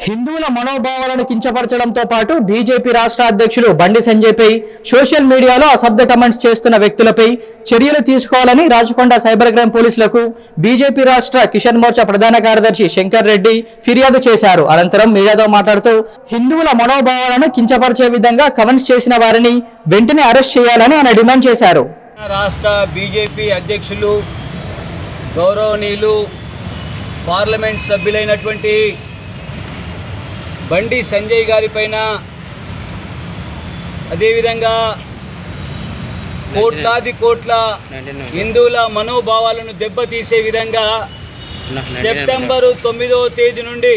హిందువుల మనోభావాలను కించపరచడంతో పాటు బీజేపీ రాష్ట్ర అధ్యక్షులు బండి సంజయ్పై సోషల్ మీడియాలో అసభ్య కమెంట్స్ చేస్తున్న వ్యక్తులపై చర్యలు తీసుకోవాలని రాచకొండ సైబర్ క్రైమ్ పోలీసులకు బీజేపీ రాష్ట్ర కిషన్ మోర్చా ప్రధాన కార్యదర్శి శంకర్ రెడ్డి ఫిర్యాదు చేశారు అనంతరం మీడియాతో మాట్లాడుతూ హిందువుల మనోభావాలను కించపరిచే విధంగా కమెంట్స్ చేసిన వారిని వెంటనే అరెస్ట్ చేయాలని ఆయన డిమాండ్ చేశారు రాష్ట్ర బీజేపీ అధ్యక్షులు గౌరవనీయులు పార్లమెంట్ సభ్యులైనటువంటి బండి సంజయ్ గారి పైన అదేవిధంగా కోట్లాది కోట్ల హిందువుల మనోభావాలను దెబ్బతీసే విధంగా సెప్టెంబరు తొమ్మిదవ తేదీ నుండి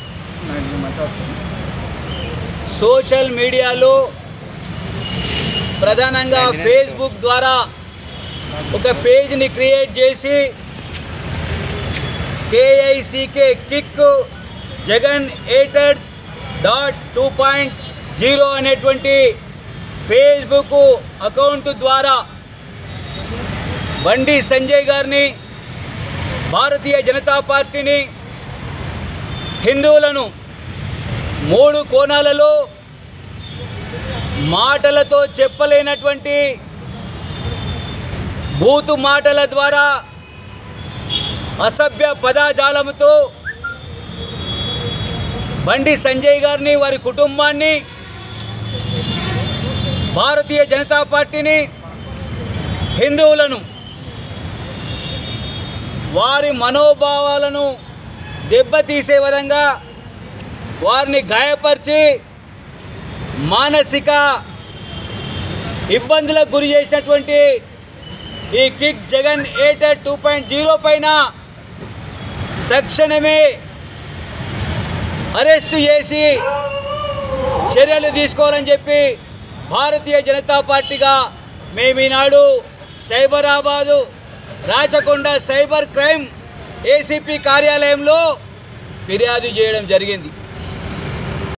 సోషల్ మీడియాలో ప్రధానంగా ఫేస్బుక్ ద్వారా ఒక పేజ్ని క్రియేట్ చేసి K I C K kick Jagan haters dot two point zero అనేటువంటి ఫేస్బుక్ అకౌంట్ ద్వారా బండి సంజయ్ గారిని భారతీయ జనతా పార్టీని హిందువులను మూడు కోణాలలో మాటలతో చెప్పలేనటువంటి బూతు మాటల ద్వారా అసభ్య పదాజాలముతో బండి సంజయ్ గారిని వారి కుటుంబాన్ని భారతీయ జనతా పార్టీని హిందువులను వారి మనోభావాలను దెబ్బతీసే విధంగా వారిని గాయపరిచి మానసిక ఇబ్బందులకు గురి చేసినటువంటి ఈ kick Jagan hater two point zero పైన తక్షణమే అరెస్టు చేసి చర్యలు తీసుకోవాలని చెప్పి భారతీయ జనతా పార్టీగా మేము ఈనాడు Cyberabad Rachakonda cyber crime ACP కార్యాలయంలో ఫిర్యాదు చేయడం జరిగింది